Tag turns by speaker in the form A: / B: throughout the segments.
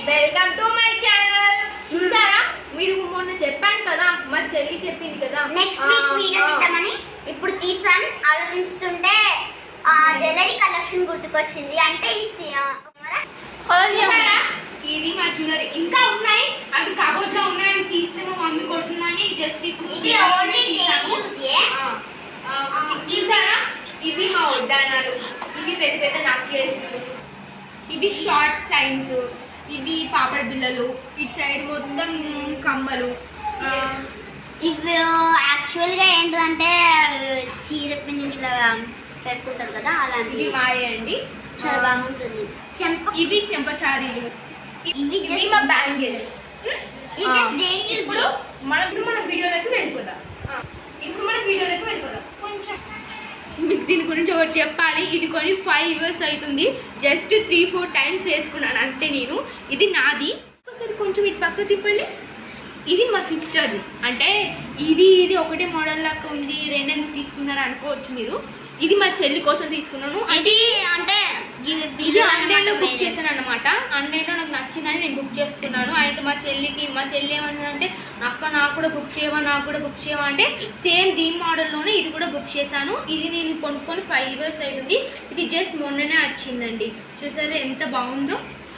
A: Welcome to my channel చూసారా మీరు మొన్న చెప్పాను కదా మా చెల్లి చెప్పింది కదా
B: నెక్స్ట్
A: ఆ,
B: వీక్ వీడియో
A: ఆ,
B: తీద్దామని ఇప్పుడు తీసాం ఆలోచిస్తుంటే జ్యువెలరీ కలెక్షన్ గుర్తుకొచ్చింది అంటే ఇది ఆ,
A: చూసారా? ఇది మా జ్యువెలరీ ఇంకా ఉన్నాయి అవి కబోర్డ్ లో ఉన్నాయి అవి తీస్తే మా మమ్మీ కొడుతుందని జస్ట్ ఇప్పుడు
B: ఇది ఓన్లీ
A: తీసాము. ఆ, ఆ, చూసారా ఇవి మా వడ్డానాలు ఇవి పెద్ద పెద్ద నక్లెస్లు ఇవి షార్ట్ చైన్స్ ఇవి పాపడ బిళ్ళలు ఇటు సైడ్ మొత్తం కమ్మలు ఆ,
B: ఇవి యాక్చువల్గా ఏంటంటే చీర పిన్ని ఇలా పెట్టుకుంటారు కదా
A: ఇవి
B: అలాంటివి
A: మాయే అండి
B: చాలా బాగుంటుంది చెంప
A: ఇవి చెంపచారీలు
B: ఇవి
A: ఇవి
B: just-
A: మా బ్యాంగిల్స్
B: ఇది just daily use.
A: ఇప్పుడు మనం ఇప్పుడు మన వీడియోలోకి వెళ్ళిపోదాం ఆ, ఇప్పుడు మన వీడియోలోకి వెళ్ళిపోదాం కొంచెం మీకు దీని గురించి ఒకటి చెప్పాలి ఇది కొని ఫైవ్ ఇయర్స్ అవుతుంది జస్ట్ త్రీ ఫోర్ టైమ్స్ వేసుకున్నాను అంతే నేను ఇది నాది ఒకసారి కొంచెం ఇటు పక్క తిప్పండి ఇది మా సిస్టర్ది అంటే ఇది ఇది ఒకటే మోడల్ లాగా ఉంది రెండెందుకు తీసుకున్నారు అనుకోవచ్చు మీరు ఇది మా చెల్లి కోసం తీసుకున్నాను
B: ఇది అంటే ఇవి
A: ఇది
B: బిల్లు
A: ఆన్లైన్లో బుక్
B: అన్నమాట
A: చేశాను అనమాట ఆన్లైన్లో నాకు నచ్చిందని నేను బుక్ చేసుకున్నాను అయితే మా చెల్లికి మా చెల్లి ఏమన్నదంటే అక్క నాకు కూడా బుక్ చేయవా నాకు కూడా బుక్ చేయవా అంటే సేమ్ దీని మోడల్లోనే ఇది కూడా బుక్ చేశాను ఇది నేను కొనుక్కొని ఫైవ్ ఇయర్స్ అవుతుంది ఇది జస్ట్ మొన్ననే వచ్చిందండి చూసారా ఎంత బాగుందో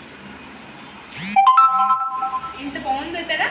A: ఎంత బాగుందో కదా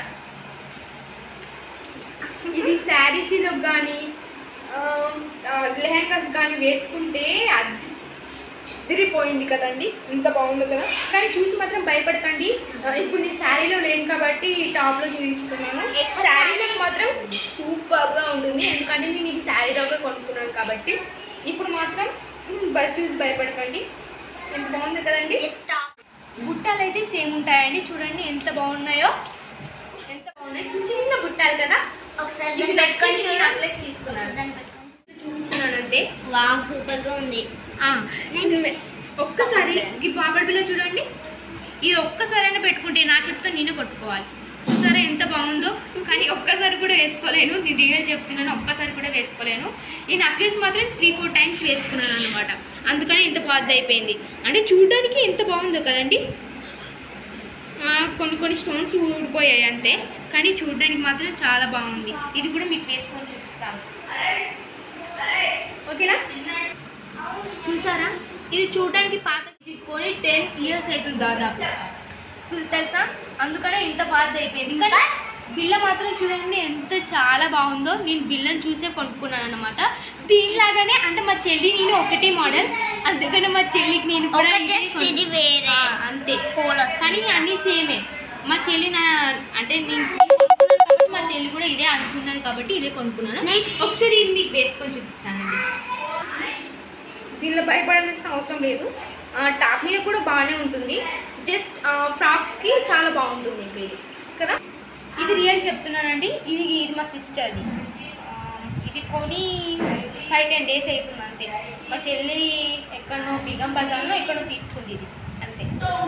A: ఇది శారీస్లో కానీ లెహంగాస్ కానీ వేసుకుంటే అది తిరిగిపోయింది కదండి ఇంత బాగుంది కదా కానీ చూసి మాత్రం భయపడకండి ఆ, ఇప్పుడు నేను శారీలో లేను కాబట్టి టాప్లో చూపిస్తున్నాను
B: ఎక్కువ
A: శారీలో మాత్రం సూపర్గా ఉంటుంది ఎందుకంటే నేను ఇది శారీలోగా కొనుక్కున్నాను కాబట్టి ఇప్పుడు మాత్రం మ్, బ- చూసి భయపడకండి ఎంత బాగుంది కదండి
B: జస్ట్
A: బుట్టాలు అయితే సేమ్ ఉంటాయండి చూడండి ఎంత బాగున్నాయో ఎంత బాగున్నాయి చిన్న చిన్న బుట్టాలు కదా
B: ఒకసారి
A: ఇవి
B: దాన్ని పెట్టుకొని
A: నచ్చి
B: చూడు.
A: నెక్లెస్ తీసుకున్నాను
B: దాన్ని పెట్టుకొని.
A: చూపిస్తున్నాను అంతే
B: వావ్ సూపర్ గా ఉంది
A: ఆ,
B: Next.
A: ఒక్కసారి ఈ పాపడ్ బిల్ల చూడండి ఇది ఒక్కసారైనా పెట్టుకుంటే నా చెప్తే నేను కొట్టుకోవాలి చూసారా ఎంత బాగుందో కానీ ఒక్కసారి కూడా వేసుకోలేను నేను రియల్ చెప్తున్నాను ఒక్కసారి కూడా వేసుకోలేను ఈ నెక్లెస్ మాత్రం త్రీ ఫోర్ టైమ్స్ వేసుకున్నాను అనమాట అందుకని ఇంత పాత అయిపోయింది అంటే చూడడానికి ఎంత బాగుందో కదండి ఆ, కొన్ని కొన్ని స్టోన్స్ ఊడిపోయాయి అంతే కానీ చూడడానికి మాత్రం చాలా బాగుంది ఇది కూడా మీకు వేసుకొని చూపిస్తాను ఓకేనా చూసారా ఇది చూడడానికి పాత ఇది కొని టెన్ ఇయర్స్ అవుతుంది దాదాపు తెలు- తెలుసా అందుకనే ఇంత పాత అయిపోయింది కానీ బిల్ల మాత్రం చూడండి ఎంత చాలా బాగుందో నేను బిల్లని చూసే కొనుక్కున్నాను అనమాట దీనిలాగానే అంటే మా చెల్లి నేను ఒకటే మోడల్ అందుకని మా చెల్లికి నేను
B: ఒక
A: కూడా ఇదే
B: జస్ట్
A: కొను-
B: ఇది వేరే
A: ఆ, అంతే
B: పోల్
A: కానీ అన్నీ సేమే మా చెల్లి నా అంటే నేను కొనుక్కున్నాను కాబట్టి మా చెల్లి కూడా ఇదే అనుకున్నది కాబట్టి ఇదే కొనుక్కున్నాను
B: Next.
A: ఒకసారి ఇది మీకు వేసుకొని చూపిస్తానండి దీనిలో భయపడాల్సిన అవసరం లేదు ఆ, టాప్ మీద కూడా బాగానే ఉంటుంది జస్ట్ ఫ్రాక్స్కి చాలా బాగుంటుంది ఇంకా ఇది కదా ఇది రియల్ చెప్తున్నానండి ఇది ఇది మా సిస్టర్ది ఇది కొని ఫైవ్ టెన్ డేస్ అవుతుంది అంతే మా చెల్లి ఎక్కడనో బిగం బజార్లో ఎక్కడో తీసుకుంది ఇది అంతే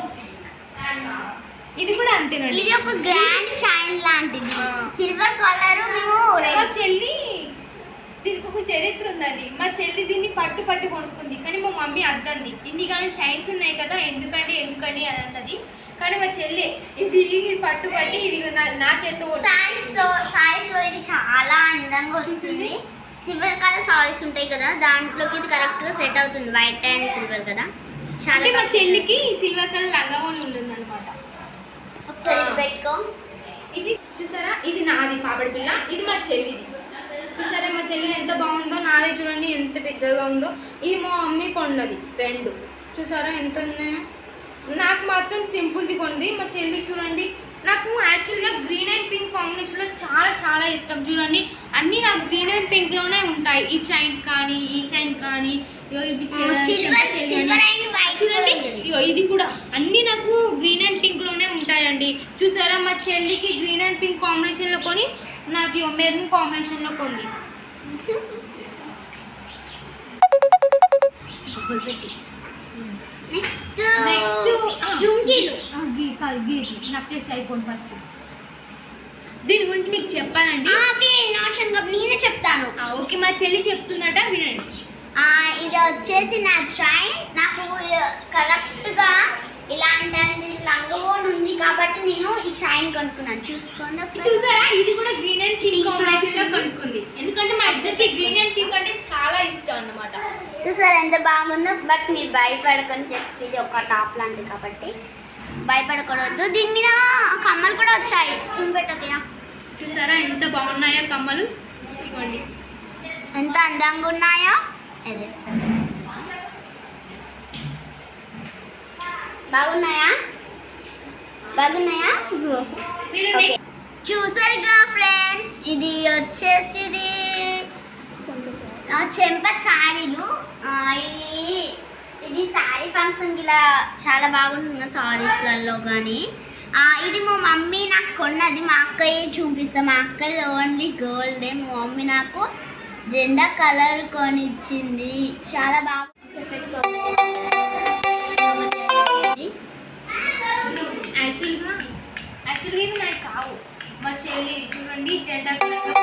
A: ఇది కూడా అంతేనండి
B: ఇది ఒక గ్రాండ్ చైన్ లాంటిది
A: ఆ.
B: సిల్వర్ కలర్ మేము
A: మా
B: రెడ్
A: చెల్లి దీనికి ఒక చరిత్ర ఉందండి మా చెల్లి దీన్ని పట్టు పట్టు కొనుక్కుంది కానీ మా మమ్మీ అద్దంది ఇన్ని కానీ చైన్స్ ఉన్నాయి కదా ఎందుకండి ఎందుకండి అని అన్నది కానీ మా చెల్లి ఇది ఇది పట్టు పట్టి ఇది నా నా చేతితో కొట్టు-
B: సారీస్ లో సారీస్ లో ఇది చాలా అందంగా వస్తుంది సిల్వర్ కలర్ సారీస్ ఉంటాయి కదా దాంట్లోకి ఇది కరెక్ట్ గా సెట్ అవుతుంది వైట్ అండ్ సిల్వర్ కదా చాలా
A: అంటే మా
B: బాగా-
A: చెల్లికి సిల్వర్ కలర్ లంగావోని ఉంటుంది అనమాట
B: ఒకసారి ఇది పెట్టుకో
A: ఇది చూసారా ఇది నాది పాపడి పిల్ల ఇది మా చెల్లిది చూసారా మా చెల్లి ఎంత బాగుందో నాదే చూడండి ఎంత పెద్దగా ఉందో ఇది మా మమ్మీ కొన్నది రెండు చూసారా ఎంత ఉన్నాయో నాకు మాత్రం సింపుల్ది కొంది మా చెల్లి చూడండి నాకు యాక్చువల్గా గ్రీన్ అండ్ పింక్ కాంబినేషన్లో చాలా చాలా ఇష్టం చూడండి అన్నీ నాకు గ్రీన్ అండ్ పింక్లోనే ఉంటాయి ఈ చైన్ కానీ ఈ చైన్ కానీ ఇగో ఇవి చె-
B: సిల్వర్
A: చెంప చెల్లి
B: సిల్వర్ అండ్ వైట్
A: చూడండి ఇగో ఇది కూడా అన్ని నాకు గ్రీన్ అండ్ పింక్ లోనే ఉంటాయండి చూసారా మా చెల్లికి గ్రీన్ అండ్ పింక్ కాంబినేషన్ లో కొని నాకు ఇగో మెరూన్ కాంబినేషన్ లో కొంది
B: నెక్స్ట్
A: నెక్స్ట్
B: జుంకీలు
A: నెక్లెస్ అయిపోయింది ఫస్ట్ దీని గురించి మీకు చెప్పాలండి
B: ఓకే నోషన్ నేనే చెప్తాను
A: ఆ, ఓకే మా చెల్లి చెప్తుందట వినండి
B: ఆ, ఇది వచ్చేసి నా చైన్ నాకు కరెక్ట్గా ఇలాంటి లంగవోన్ ఉంది కాబట్టి నేను ఈ చైన్ కొనుక్కున్నాను చూసుకోండి ఒకసారి.
A: చూసారా ఇది కూడా గ్రీన్ అండ్ పింక్ కాంబినేషన్ లో కొనుక్కుంది ఎందుకంటే మా ఇద్దరికి గ్రీన్ అండ్ పింక్ అంటే చాలా ఇష్టం అన్నమాట
B: చూసారా ఎంత బాగుందో బట్ మీరు భయపడకండి జస్ట్ ఇది ఒక టాప్ లాంటిది కాబట్టి భయపడకూడదు దీని మీద కమ్మలు కూడా వచ్చాయి చూపెట్టకయా
A: చూసారా ఎంత బాగున్నాయో కమ్మలు ఇదిగోండి
B: ఎంత అందంగా ఉన్నాయో అదే బాగున్నాయా బాగున్నాయా
A: మీరు
B: ఓకే.
A: next-
B: చూసారుగా ఫ్రెండ్స్ ఇది వచ్చేసి ఇది ఆ, చెంప చారీలు ఆ, ఇది ఇది శారీ ఫంక్షన్కి ఇలా చాలా బాగుంటుంది సారీస్లలో కానీ ఇది మా మమ్మీ నాకు కొన్నది మా అక్కయ్య చూపిస్తా మా అక్కయ్య ఓన్లీ గోల్డే మా మమ్మీ నాకు జెండా కలర్ కొనిచ్చింది చాలా బాగా
A: యాక్చువల్గా యాక్చువల్గా ఇవి నాకు కావు మా చెల్లి చూడండి జెండా కలర్లో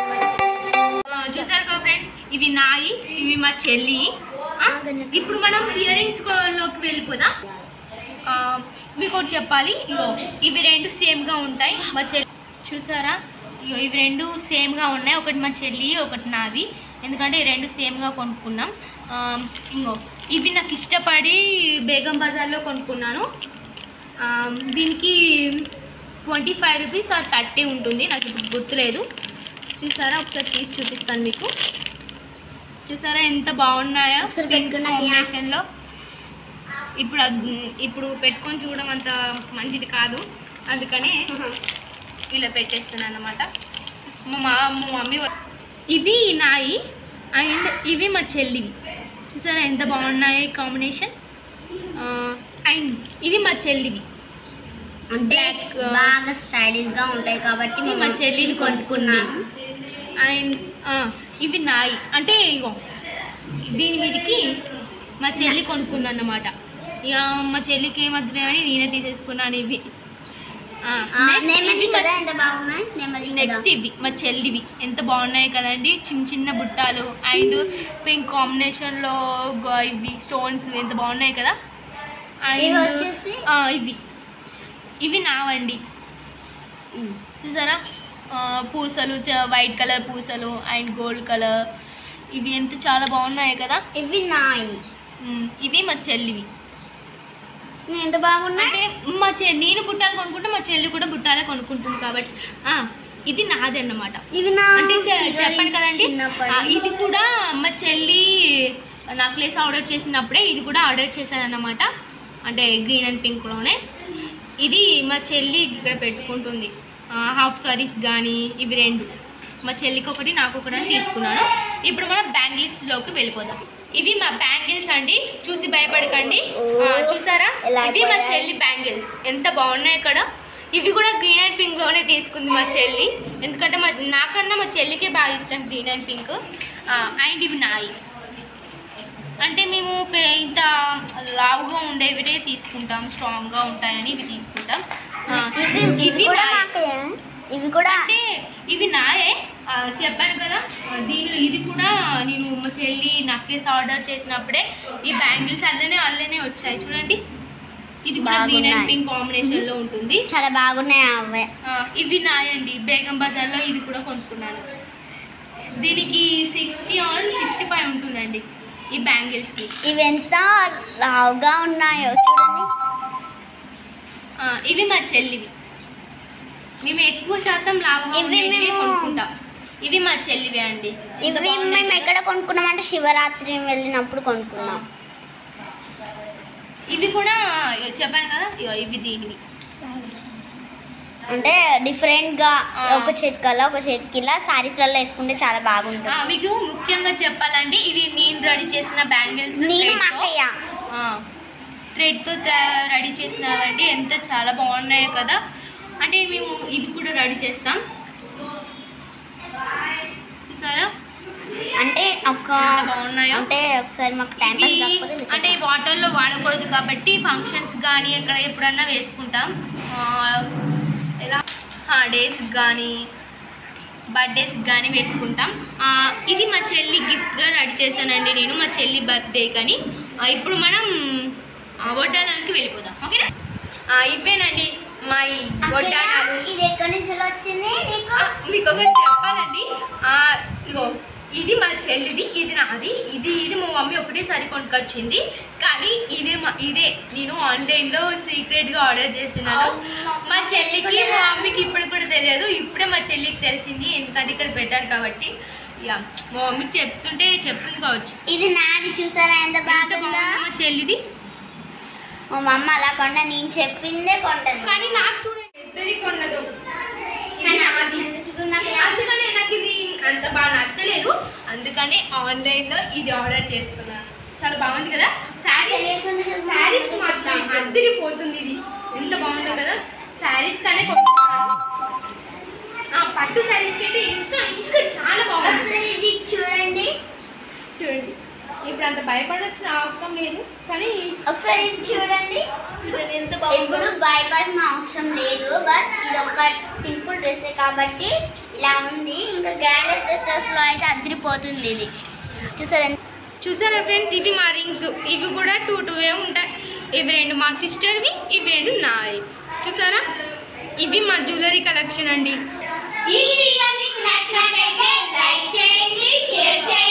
A: ఆ, చూసారు కదా ఫ్రెండ్స్ ఇవి నాయి ఇవి మా చెల్లి ఆ, ఇప్పుడు మనం ఇయర్ రింగ్స్ లోకి వెళ్ళిపోదాం ఆ, మీకు ఒకటి చెప్పాలి ఇగో ఇవి రెండు సేమ్గా ఉంటాయి మా చెల్లి చూసారా ఇగో ఇవి రెండు సేమ్గా ఉన్నాయి ఒకటి మా చెల్లి ఒకటి నావి ఎందుకంటే ఈ రెండు సేమ్గా కొనుక్కున్నాం ఆ, ఇంగో ఇవి నాకు ఇష్టపడి బేగం బజార్లో కొనుక్కున్నాను ఆ, దీనికి ట్వంటీ ఫైవ్ రూపీస్ ఆ థర్టీ ఉంటుంది నాకు ఇప్పుడు గుర్తులేదు చూసారా ఒకసారి తీసి చూపిస్తాను మీకు చూసారా ఎంత బాగున్నాయో
B: ఒకసారి
A: పింక్
B: పెట్టుకున్నాక యా.
A: కాంబినేషన్లో ఇప్పుడు అది ఇప్పుడు పెట్టుకొని చూడడం అంత మంచిది కాదు అందుకని ఇలా పెట్టేస్తున్నాను అన్నమాట మా మా మా మమ్మీ వా- ఇవి నాయి అండ్ ఇవి మా చెల్లివి చూసారా ఎంత బాగున్నాయి కాంబినేషన్ అండ్ ఇవి మా చెల్లివి
B: అంటే
A: Black, uh,
B: బాగా స్టైలిష్ గా ఉంటాయి కాబట్టి
A: ఇవి మా చెల్లివి కొనుక్కున్నాను అండ్ ఆ, ఇవి నాయి అంటే ఇగో దీని మీదకి మా చెల్లి కొనుక్కుంది అన్నమాట ఇక మా చెల్లికి ఏమద్దు అని నేనే తీసేసుకున్నాను ఇవి ఆ, next
B: నెమ్మది
A: ఇవి మా-
B: కదా ఎంత బాగున్నాయి నెమ్మది
A: నెక్స్ట్ ఇవి మా చెల్లివి ఎంత బాగున్నాయి కదండి చిన్న చిన్న బుట్టాలు అండ్ పింక్ కాంబినేషన్లో గ- ఇవి స్టోన్స్ ఎంత బాగున్నాయి కదా
B: ఇవి
A: And,
B: వచ్చేసి?
A: ఆ, ఇవి ఇవి నావండి చూసారా ఆ, పూసలు వైట్ కలర్ పూసలు అండ్ గోల్డ్ కలర్ ఇవి ఎంత చాలా బాగున్నాయి కదా
B: ఇవి నాయి
A: ఉమ్, ఇవి మా చెల్లివి
B: ఎంత బాగున్నాయి
A: అంటే మా చె నేను బుట్టాలు కొనుక్కుంటే మా చెల్లి కూడా బుట్టాలే కొనుక్కుంటుంది కాబట్టి ఆ, ఇది నాది అన్నమాట
B: ఇవి నా
A: అంటే చె-
B: figurines
A: చెప్పాను కదండి
B: చిన్నప్పటి
A: ఆ, ఇది కూడా మా చెల్లి నక్లెస్ ఆర్డర్ చేసినప్పుడే ఇది కూడా ఆర్డర్ చేశాను అన్నమాట అంటే గ్రీన్ అండ్ పింక్లోనే ఇది మా చెల్లి ఇక్కడ పెట్టుకుంటుంది హాఫ్ సారీస్ కానీ ఇవి రెండు మా చెల్లికి ఒకటి నాకు ఒకటి అని తీసుకున్నాను ఇప్పుడు మనం బ్యాంగిల్స్లోకి వెళ్ళిపోదాం ఇవి మా బ్యాంగిల్స్ అండి చూసి భయపడకండి ఆ, చూసారా
B: ఎలా
A: ఇవి మా
B: అయిపోయాయి?
A: చెల్లి బ్యాంగిల్స్ ఎంత బాగున్నాయి ఇక్కడ ఇవి కూడా గ్రీన్ అండ్ పింక్ లోనే తీసుకుంది మా చెల్లి ఎందుకంటే మా నాకన్నా మా చెల్లికే బాగా ఇష్టం గ్రీన్ అండ్ పింక్ అండ్ ఇవి నాయి అంటే మేము పే- ఇంత లావుగా ఉండేవిటే తీసుకుంటాం స్ట్రాంగ్గా ఉంటాయని ఇవి తీసుకుంటాం ఆ,
B: ఇవి ఇవి
A: ఇవి
B: కూడా
A: నాయే.
B: మాకే ఇవి కూడా
A: అంటే ఇవి నాయే ఆ, చెప్పాను కదా ఆ, దీనిలో ఇది కూడా నేను మా చెల్లి నక్లెస్ ఆర్డర్ చేసినప్పుడే ఈ బ్యాంగిల్స్ అల్లనే అల్లనే వచ్చాయి చూడండి ఇది కూడా గ్రీన్ అండ్
B: బాగున్నాయి.
A: పింక్ కాంబినేషన్ లో ఉంటుంది
B: చాలా బాగున్నాయి అవే
A: ఆ, ఇవి నాయండి బేగం బజార్లో ఇది కూడా కొనుక్కున్నాను దీనికి సిక్స్టీ ఆన్ సిక్స్టీ ఫైవ్ ఉంటుందండి ఈ బ్యాంగిల్స్కి
B: ఇవి ఎంత లావుగా ఉన్నాయో చూడండి
A: ఆ, ఇవి మా చెల్లివి మేము ఎక్కువ శాతం లాభంగా
B: ఇవి
A: ఉండేవి
B: మేము-
A: కొనుక్కుంటాం ఇవి మా చెల్లివి అండి ఎంత
B: ఇవి
A: బాగున్నాయి
B: మేము
A: కదా?
B: ఎక్కడ కొనుక్కున్నామంటే శివరాత్రి వెళ్ళినప్పుడు కొనుక్కున్నాం
A: ఇవి కూడా ఇగో చెప్పాను కదా ఇగో ఇవి దీనివి
B: అంటే డిఫరెంట్ గా
A: ఆ.
B: ఒక చేతికి అలా ఒక చేతికి ఇలా సారీస్లలో వేసుకుంటే చాలా
A: ఆ,
B: బాగుంటుంది
A: మీకు ముఖ్యంగా చెప్పాలంటే ఇవి నేను రెడీ చేసిన బ్యాంగిల్స్
B: నేను మా అక్కయ్య
A: థ్రెడ్తో రెడీ చేసినవండి ఎంత చాలా బాగున్నాయో కదా అంటే మేము ఇవి కూడా రెడీ చేస్తాం చూసారా
B: అంటే ఒక
A: ఎంత బాగున్నాయో?
B: అంటే ఒకసారి మాకు టైం పాస్
A: ఇవి
B: కాకపోతే ఇలా
A: అంటే
B: చేస్తాం.
A: వాటర్లో వాడకూడదు కాబట్టి ఫంక్షన్స్ కానీ ఎక్కడ ఎప్పుడన్నా వేసుకుంటాం ఆ, ఎలా డేస్ కానీ బర్త్డేస్ కానీ వేసుకుంటాం ఆ, ఇది మా చెల్లి గిఫ్ట్గా రెడీ చేశానండి నేను మా చెల్లి బర్త్డే కానీ ఆ, ఇప్పుడు మనం ఆ వడ్డానానికి వెళ్ళిపోదాం ఓకేనా ఆ, ఇవేనండి మా ఈ వడ్డానాలు
B: ఇది ఎక్కడి నుంచి వచ్చింది నీకు
A: ఆ, మీకు ఒకటి చెప్పాలండి ఆ, ఇగో ఇది మా చెల్లిది ఇది నాది ఇది ఇది మా మమ్మీ ఒకటేసారి కొనుక్కొచ్చింది కానీ ఇదే మా ఇదే నేను ఆన్లైన్లో సీక్రెట్గా ఆర్డర్ చేస్తున్నాను మా చెల్లికి మా మమ్మీకి ఇప్పుడు కూడా తెలియదు ఇప్పుడే మా చెల్లికి తెలిసింది ఎందుకంటే ఇక్కడ పెట్టాను కాబట్టి ఇక మా మమ్మీకి చెప్తుంటే చెప్తుంది కావచ్చు
B: ఇది నాది చూసారా ఎంత
A: ఎంత
B: బాగుందో
A: బాగుందో మా చెల్లిది
B: మా మమ్మ అలా కొండ నేను చెప్పిందే కొంటది
A: కానీ నాకు చూడండి ఇద్దరి కొన్నదు ఇది నాది.
B: అందుకని
A: అందుకనే నాకు ఇది అంత బాగా నచ్చలేదు అందుకనే ఆన్లైన్లో ఇది ఆర్డర్ చేసుకున్నాను చాలా బాగుంది కదా శారీస్ శారీస్ మాత్రం అద్దరిపోతుంది ఇది ఎంత బాగుందో కదా శారీస్ కానీ కొనుక్కున్నాను ఆ, పట్టు శారీస్కి అయితే ఇంకా ఇంకా చాలా బాగుంది
B: ఒకసారి ఇది చూడండి
A: చూడండి ఇప్పుడు అంత భయపడాల్సిన అవసరం లేదు కానీ
B: ఒకసారి ఇది చూడండి
A: చూడండి ఎంత
B: ఎప్పుడు భయపడిన అవసరం లేదు బట్ ఇది ఒక సింపుల్ డ్రెస్ కాబట్టి ఇలా ఉంది ఇంకా గ్రాండ్ డ్రెస్సెస్ లో అయితే అదిరిపోతుంది ఇది చూసారా ఎంత-
A: చూసారా ఫ్రెండ్స్ ఇవి మా రింగ్స్ ఇవి కూడా టూ టూ ఏ ఉంటాయి ఇవి రెండు మా సిస్టర్వి ఇవి రెండు నావి చూసారా ఇవి మా జ్యువెలరీ కలెక్షన్ అండి
B: ఈ వీడియో మీకు నచ్చినట్లయితే లైక్ చేయండి షేర్ చేయండి